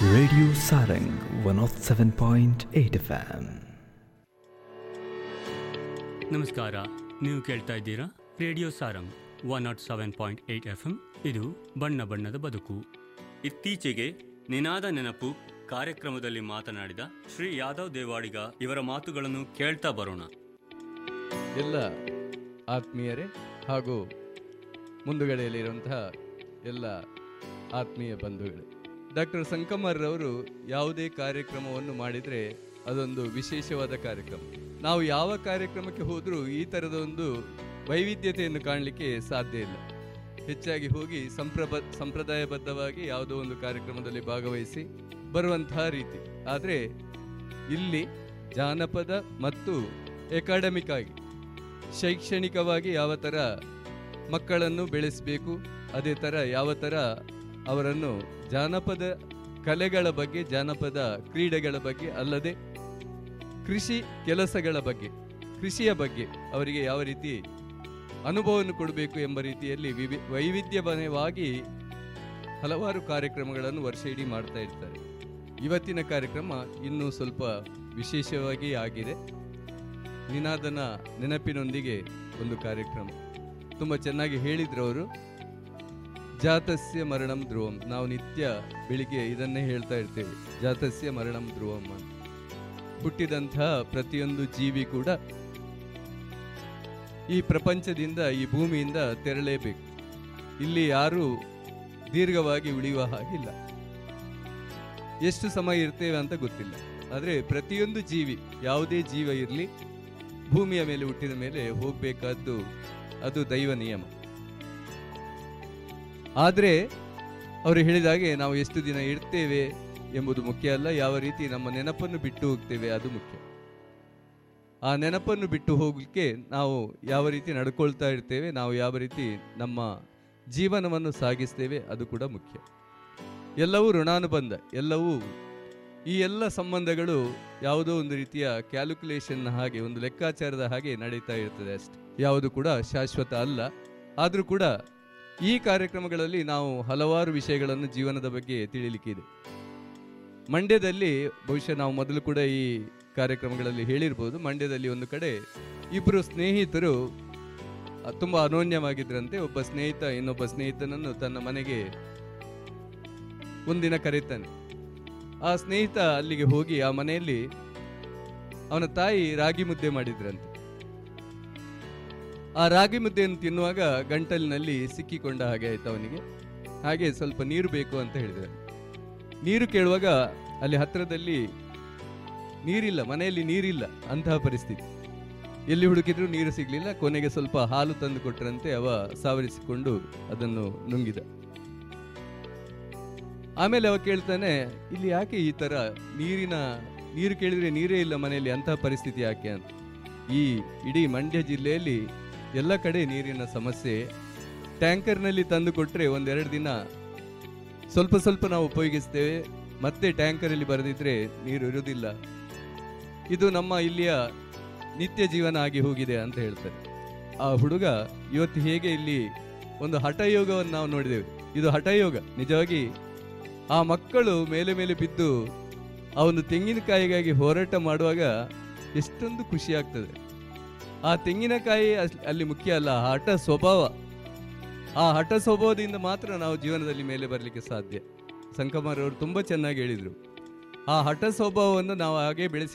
Radio Sarang 107.8 FM. ನಮಸ್ಕಾರ ನೀವು ಕೇಳ್ತಾ ಇದ್ದೀರಾ radio Sarang one nought seven point eight F M ಇದು ಬಣ್ಣ ಬಣ್ಣದ ಬದುಕು ಇತ್ತೀಚೆಗೆ ನಿನಾದ ನೆನಪು ಕಾರ್ಯಕ್ರಮದಲ್ಲಿ ಮಾತನಾಡಿದ ಶ್ರೀ ಯಾದವ್ ದೇವಾಡಿಗ ಇವರ ಮಾತುಗಳನ್ನು ಕೇಳ್ತಾ ಬರೋಣ ಎಲ್ಲ ಆತ್ಮೀಯರೇ ಹಾಗೂ ಮುಂದುಗಡೆಯಲ್ಲಿರುವಂತಹ ಎಲ್ಲ ಆತ್ಮೀಯ ಬಂಧುಗಳೇ ಡಾಕ್ಟರ್ ಸಂಕಮರ್ರವರು ಯಾವುದೇ ಕಾರ್ಯಕ್ರಮವನ್ನು ಮಾಡಿದರೆ ಅದೊಂದು ವಿಶೇಷವಾದ ಕಾರ್ಯಕ್ರಮ ನಾವು ಯಾವ ಕಾರ್ಯಕ್ರಮಕ್ಕೆ ಹೋದರೂ ಈ ಥರದ ಒಂದು ವೈವಿಧ್ಯತೆಯನ್ನು ಕಾಣಲಿಕ್ಕೆ ಸಾಧ್ಯ ಇಲ್ಲ ಹೆಚ್ಚಾಗಿ ಹೋಗಿ ಸಂಪ್ರಬ ಸಂಪ್ರದಾಯಬದ್ಧವಾಗಿ ಯಾವುದೋ ಒಂದು ಕಾರ್ಯಕ್ರಮದಲ್ಲಿ ಭಾಗವಹಿಸಿ ಬರುವಂತಹ ರೀತಿ ಆದರೆ ಇಲ್ಲಿ ಜಾನಪದ ಮತ್ತು ಎಕಾಡೆಮಿಕ್ ಆಗಿ ಶೈಕ್ಷಣಿಕವಾಗಿ ಯಾವ ಥರ ಮಕ್ಕಳನ್ನು ಬೆಳೆಸಬೇಕು ಅದೇ ಥರ ಯಾವ ಥರ ಅವರನ್ನು ಜಾನಪದ ಕಲೆಗಳ ಬಗ್ಗೆ ಜಾನಪದ ಕ್ರೀಡೆಗಳ ಬಗ್ಗೆ ಅಲ್ಲದೆ ಕೃಷಿ ಕೆಲಸಗಳ ಬಗ್ಗೆ ಕೃಷಿಯ ಬಗ್ಗೆ ಅವರಿಗೆ ಯಾವ ರೀತಿ ಅನುಭವವನ್ನು ಕೊಡಬೇಕು ಎಂಬ ರೀತಿಯಲ್ಲಿ ವಿವಿ ವೈವಿಧ್ಯಮಯವಾಗಿ ಹಲವಾರು ಕಾರ್ಯಕ್ರಮಗಳನ್ನು ವರ್ಷ ಇಡೀ ಮಾಡ್ತಾ ಇರ್ತಾರೆ ಇವತ್ತಿನ ಕಾರ್ಯಕ್ರಮ ಇನ್ನೂ ಸ್ವಲ್ಪ ವಿಶೇಷವಾಗಿ ಆಗಿದೆ ನಿನಾದನ ನೆನಪಿನೊಂದಿಗೆ ಒಂದು ಕಾರ್ಯಕ್ರಮ ತುಂಬ ಚೆನ್ನಾಗಿ ಹೇಳಿದ್ರು ಅವರು ಜಾತಸ್ಯ ಮರಣಂ ಧ್ರುವಂ ನಾವು ನಿತ್ಯ ಬೆಳಿಗ್ಗೆ ಇದನ್ನೇ ಹೇಳ್ತಾ ಇರ್ತೇವೆ ಜಾತಸ್ಯ ಮರಣಂ ಧ್ರುವಂ ಅಂತ ಹುಟ್ಟಿದಂತಹ ಪ್ರತಿಯೊಂದು ಜೀವಿ ಕೂಡ ಈ ಪ್ರಪಂಚದಿಂದ ಈ ಭೂಮಿಯಿಂದ ತೆರಳಲೇಬೇಕು ಇಲ್ಲಿ ಯಾರೂ ದೀರ್ಘವಾಗಿ ಉಳಿಯುವ ಹಾಗಿಲ್ಲ ಎಷ್ಟು ಸಮಯ ಇರ್ತೇವೆ ಅಂತ ಗೊತ್ತಿಲ್ಲ ಆದರೆ ಪ್ರತಿಯೊಂದು ಜೀವಿ ಯಾವುದೇ ಜೀವ ಇರಲಿ ಭೂಮಿಯ ಮೇಲೆ ಹುಟ್ಟಿದ ಮೇಲೆ ಹೋಗಬೇಕಾದ್ದು ಅದು ದೈವ ನಿಯಮ ಆದರೆ ಅವರು ಹೇಳಿದ ಹಾಗೆ ನಾವು ಎಷ್ಟು ದಿನ ಇರ್ತೇವೆ ಎಂಬುದು ಮುಖ್ಯ ಅಲ್ಲ ಯಾವ ರೀತಿ ನಮ್ಮ ನೆನಪನ್ನು ಬಿಟ್ಟು ಹೋಗ್ತೇವೆ ಅದು ಮುಖ್ಯ ಆ ನೆನಪನ್ನು ಬಿಟ್ಟು ಹೋಗಲಿಕ್ಕೆ ನಾವು ಯಾವ ರೀತಿ ನಡ್ಕೊಳ್ತಾ ಇರ್ತೇವೆ ನಾವು ಯಾವ ರೀತಿ ನಮ್ಮ ಜೀವನವನ್ನು ಸಾಗಿಸ್ತೇವೆ ಅದು ಕೂಡ ಮುಖ್ಯ ಎಲ್ಲವೂ ಋಣಾನುಬಂಧ ಎಲ್ಲವೂ ಈ ಎಲ್ಲ ಸಂಬಂಧಗಳು ಯಾವುದೋ ಒಂದು ರೀತಿಯ ಕ್ಯಾಲ್ಕುಲೇಷನ್ ಹಾಗೆ ಒಂದು ಲೆಕ್ಕಾಚಾರದ ಹಾಗೆ ನಡೀತಾ ಇರ್ತದೆ ಅಷ್ಟೆ ಯಾವುದು ಕೂಡ ಶಾಶ್ವತ ಅಲ್ಲ ಆದರೂ ಕೂಡ ಈ ಕಾರ್ಯಕ್ರಮಗಳಲ್ಲಿ ನಾವು ಹಲವಾರು ವಿಷಯಗಳನ್ನು ಜೀವನದ ಬಗ್ಗೆ ತಿಳಿಲಿಕ್ಕಿದೆ ಮಂಡ್ಯದಲ್ಲಿ ಬಹುಶಃ ನಾವು ಮೊದಲು ಕೂಡ ಈ ಕಾರ್ಯಕ್ರಮಗಳಲ್ಲಿ ಹೇಳಿರ್ಬೋದು ಮಂಡ್ಯದಲ್ಲಿ ಒಂದು ಕಡೆ ಇಬ್ಬರು ಸ್ನೇಹಿತರು ಅ, ತುಂಬಾ ಅನೋನ್ಯವಾಗಿದ್ರಂತೆ ಒಬ್ಬ ಸ್ನೇಹಿತ ಇನ್ನೊಬ್ಬ ಸ್ನೇಹಿತನನ್ನು ತನ್ನ ಮನೆಗೆ ಒಂದಿನ ಕರೀತಾನೆ ಆ ಸ್ನೇಹಿತ ಅಲ್ಲಿಗೆ ಹೋಗಿ ಆ ಮನೆಯಲ್ಲಿ ಅವನ ತಾಯಿ ರಾಗಿ ಮುದ್ದೆ ಮಾಡಿದ್ರಂತೆ ಆ ರಾಗಿ ಮುದ್ದೆಯನ್ನು ತಿನ್ನುವಾಗ ಗಂಟಲಿನಲ್ಲಿ ಸಿಕ್ಕಿಕೊಂಡ ಹಾಗೆ ಆಯ್ತು ಅವನಿಗೆ ಹಾಗೆ ಸ್ವಲ್ಪ ನೀರು ಬೇಕು ಅಂತ ಹೇಳಿದ ನೀರು ಕೇಳುವಾಗ ಅಲ್ಲಿ ಹತ್ತಿರದಲ್ಲಿ ನೀರಿಲ್ಲ ಮನೆಯಲ್ಲಿ ನೀರಿಲ್ಲ ಅಂತಹ ಪರಿಸ್ಥಿತಿ ಎಲ್ಲಿ ಹುಡುಕಿದ್ರು ನೀರು ಸಿಗ್ಲಿಲ್ಲ ಕೊನೆಗೆ ಸ್ವಲ್ಪ ಹಾಲು ತಂದು ಕೊಟ್ಟರಂತೆ ಅವ ಸಾವರಿಸಿಕೊಂಡು ಅದನ್ನು ನುಂಗಿದ ಆಮೇಲೆ ಅವ ಕೇಳ್ತಾನೆ ಇಲ್ಲಿ ಯಾಕೆ ಈ ತರ ನೀರಿನ ನೀರು ಕೇಳಿದ್ರೆ ನೀರೇ ಇಲ್ಲ ಮನೆಯಲ್ಲಿ ಅಂತಹ ಪರಿಸ್ಥಿತಿ ಯಾಕೆ ಅಂತ ಈ ಇಡೀ ಮಂಡ್ಯ ಜಿಲ್ಲೆಯಲ್ಲಿ ಎಲ್ಲ ಕಡೆ ನೀರಿನ ಸಮಸ್ಯೆ ಟ್ಯಾಂಕರ್ನಲ್ಲಿ ತಂದು ಕೊಟ್ಟರೆ ಒಂದೆರಡು ದಿನ ಸ್ವಲ್ಪ ಸ್ವಲ್ಪ ನಾವು ಉಪಯೋಗಿಸ್ತೇವೆ ಮತ್ತೆ ಟ್ಯಾಂಕರಲ್ಲಿ ಬರೆದಿದ್ರೆ ನೀರು ಇರುವುದಿಲ್ಲ ಇದು ನಮ್ಮ ಇಲ್ಲಿಯ ನಿತ್ಯ ಜೀವನ ಆಗಿ ಹೋಗಿದೆ ಅಂತ ಹೇಳ್ತಾರೆ ಆ ಹುಡುಗ ಇವತ್ತು ಹೇಗೆ ಇಲ್ಲಿ ಒಂದು ಹಠಯೋಗವನ್ನು ನಾವು ನೋಡಿದೆವು ಇದು ಹಠಯೋಗ ನಿಜವಾಗಿ ಆ ಮಕ್ಕಳು ಮೇಲೆ ಮೇಲೆ ಬಿದ್ದು ಆ ಒಂದು ತೆಂಗಿನಕಾಯಿಗಾಗಿ ಹೋರಾಟ ಮಾಡುವಾಗ ಎಷ್ಟೊಂದು ಖುಷಿ ಆಗ್ತದೆ ಆ ತೆಂಗಿನಕಾಯಿ ಅಸ್- ಅಲ್ಲಿ ಮುಖ್ಯ ಅಲ್ಲ ಆ ಹಠ ಸ್ವಭಾವ ಆ ಹಠ ಸ್ವಭಾವದಿಂದ ಮಾತ್ರ ನಾವು ಜೀವನದಲ್ಲಿ ಮೇಲೆ ಬರಲಿಕ್ಕೆ ಸಾಧ್ಯ ಸಂಕಮರ್ ಅವರು ತುಂಬಾ ಚೆನ್ನಾಗಿ ಹೇಳಿದ್ರು ಆ ಹಠ ಸ್ವಭಾವವನ್ನು ನಾವು ಹಾಗೆ ಬೆಳೆಸಿ